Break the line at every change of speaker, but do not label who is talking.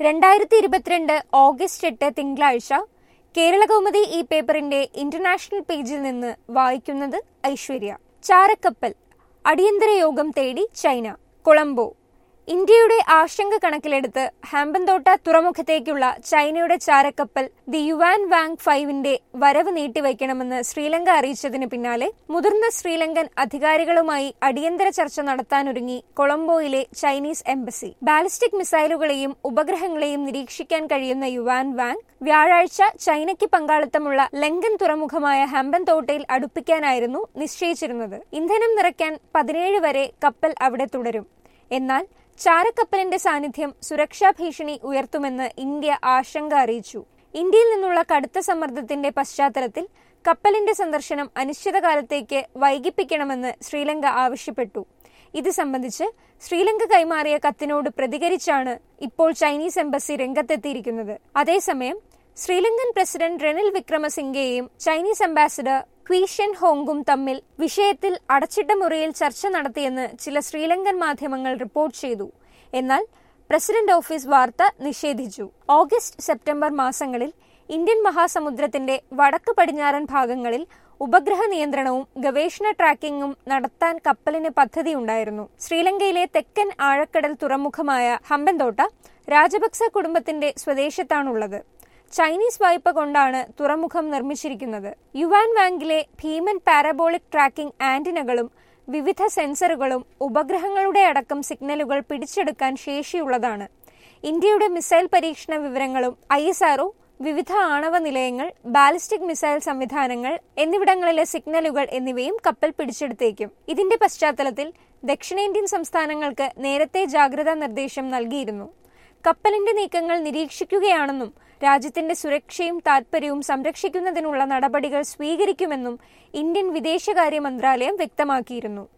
രണ്ടായിരത്തി ഇരുപത്തിരണ്ട് ഓഗസ്റ്റ് എട്ട് തിങ്കളാഴ്ച കേരളകൗമുദി ഈ പേപ്പറിന്റെ ഇന്റർനാഷണൽ പേജിൽ നിന്ന് വായിക്കുന്നത് ഐശ്വര്യ ചാരക്കപ്പൽ അടിയന്തര യോഗം തേടി ചൈന കൊളംബോ ഇന്ത്യയുടെ ആശങ്ക കണക്കിലെടുത്ത് ഹാമ്പന്തോട്ട തുറമുഖത്തേക്കുള്ള ചൈനയുടെ ചാരക്കപ്പൽ ദി യുവാൻ വാങ് ഫൈവിന്റെ വരവ് നീട്ടിവയ്ക്കണമെന്ന് ശ്രീലങ്ക അറിയിച്ചതിന് പിന്നാലെ മുതിർന്ന ശ്രീലങ്കൻ അധികാരികളുമായി അടിയന്തര ചർച്ച നടത്താനൊരുങ്ങി കൊളംബോയിലെ ചൈനീസ് എംബസി ബാലിസ്റ്റിക് മിസൈലുകളെയും ഉപഗ്രഹങ്ങളെയും നിരീക്ഷിക്കാൻ കഴിയുന്ന യുവാൻ വാങ് വ്യാഴാഴ്ച ചൈനയ്ക്ക് പങ്കാളിത്തമുള്ള ലങ്കൻ തുറമുഖമായ ഹമ്പൻതോട്ടയിൽ അടുപ്പിക്കാനായിരുന്നു നിശ്ചയിച്ചിരുന്നത് ഇന്ധനം നിറയ്ക്കാൻ പതിനേഴ് വരെ കപ്പൽ അവിടെ തുടരും എന്നാൽ ചാരക്കപ്പലിന്റെ സാന്നിധ്യം സുരക്ഷാ ഭീഷണി ഉയർത്തുമെന്ന് ഇന്ത്യ ആശങ്ക അറിയിച്ചു ഇന്ത്യയിൽ നിന്നുള്ള കടുത്ത സമ്മർദ്ദത്തിന്റെ പശ്ചാത്തലത്തിൽ കപ്പലിന്റെ സന്ദർശനം അനിശ്ചിതകാലത്തേക്ക് വൈകിപ്പിക്കണമെന്ന് ശ്രീലങ്ക ആവശ്യപ്പെട്ടു ഇത് സംബന്ധിച്ച് ശ്രീലങ്ക കൈമാറിയ കത്തിനോട് പ്രതികരിച്ചാണ് ഇപ്പോൾ ചൈനീസ് എംബസി രംഗത്തെത്തിയിരിക്കുന്നത് അതേസമയം ശ്രീലങ്കൻ പ്രസിഡന്റ് റെനിൽ വിക്രമസിംഗെയും ചൈനീസ് അംബാസിഡർ ക്വീഷൻ ഹോങ്കും തമ്മിൽ വിഷയത്തിൽ അടച്ചിട്ട മുറിയിൽ ചർച്ച നടത്തിയെന്ന് ചില ശ്രീലങ്കൻ മാധ്യമങ്ങൾ റിപ്പോർട്ട് ചെയ്തു എന്നാൽ പ്രസിഡന്റ് ഓഫീസ് വാർത്ത നിഷേധിച്ചു ഓഗസ്റ്റ് സെപ്റ്റംബർ മാസങ്ങളിൽ ഇന്ത്യൻ മഹാസമുദ്രത്തിന്റെ വടക്ക് പടിഞ്ഞാറൻ ഭാഗങ്ങളിൽ ഉപഗ്രഹ നിയന്ത്രണവും ഗവേഷണ ട്രാക്കിംഗും നടത്താൻ കപ്പലിന് പദ്ധതിയുണ്ടായിരുന്നു ശ്രീലങ്കയിലെ തെക്കൻ ആഴക്കടൽ തുറമുഖമായ ഹമ്പൻതോട്ട രാജപക്സ കുടുംബത്തിന്റെ സ്വദേശത്താണുള്ളത് ചൈനീസ് വായ്പ കൊണ്ടാണ് തുറമുഖം നിർമ്മിച്ചിരിക്കുന്നത് യുവാൻ വാങ്കിലെ ഭീമൻ പാരബോളിക് ട്രാക്കിംഗ് ആന്റിനകളും വിവിധ സെൻസറുകളും ഉപഗ്രഹങ്ങളുടെ അടക്കം സിഗ്നലുകൾ പിടിച്ചെടുക്കാൻ ശേഷിയുള്ളതാണ് ഇന്ത്യയുടെ മിസൈൽ പരീക്ഷണ വിവരങ്ങളും ഐ എസ് ആർഒ വിവിധ ആണവ നിലയങ്ങൾ ബാലിസ്റ്റിക് മിസൈൽ സംവിധാനങ്ങൾ എന്നിവിടങ്ങളിലെ സിഗ്നലുകൾ എന്നിവയും കപ്പൽ പിടിച്ചെടുത്തേക്കും ഇതിന്റെ പശ്ചാത്തലത്തിൽ ദക്ഷിണേന്ത്യൻ സംസ്ഥാനങ്ങൾക്ക് നേരത്തെ ജാഗ്രതാ നിർദ്ദേശം നൽകിയിരുന്നു കപ്പലിന്റെ നീക്കങ്ങൾ നിരീക്ഷിക്കുകയാണെന്നും രാജ്യത്തിന്റെ സുരക്ഷയും താൽപര്യവും സംരക്ഷിക്കുന്നതിനുള്ള നടപടികൾ സ്വീകരിക്കുമെന്നും ഇന്ത്യൻ വിദേശകാര്യ മന്ത്രാലയം വ്യക്തമാക്കിയിരുന്നു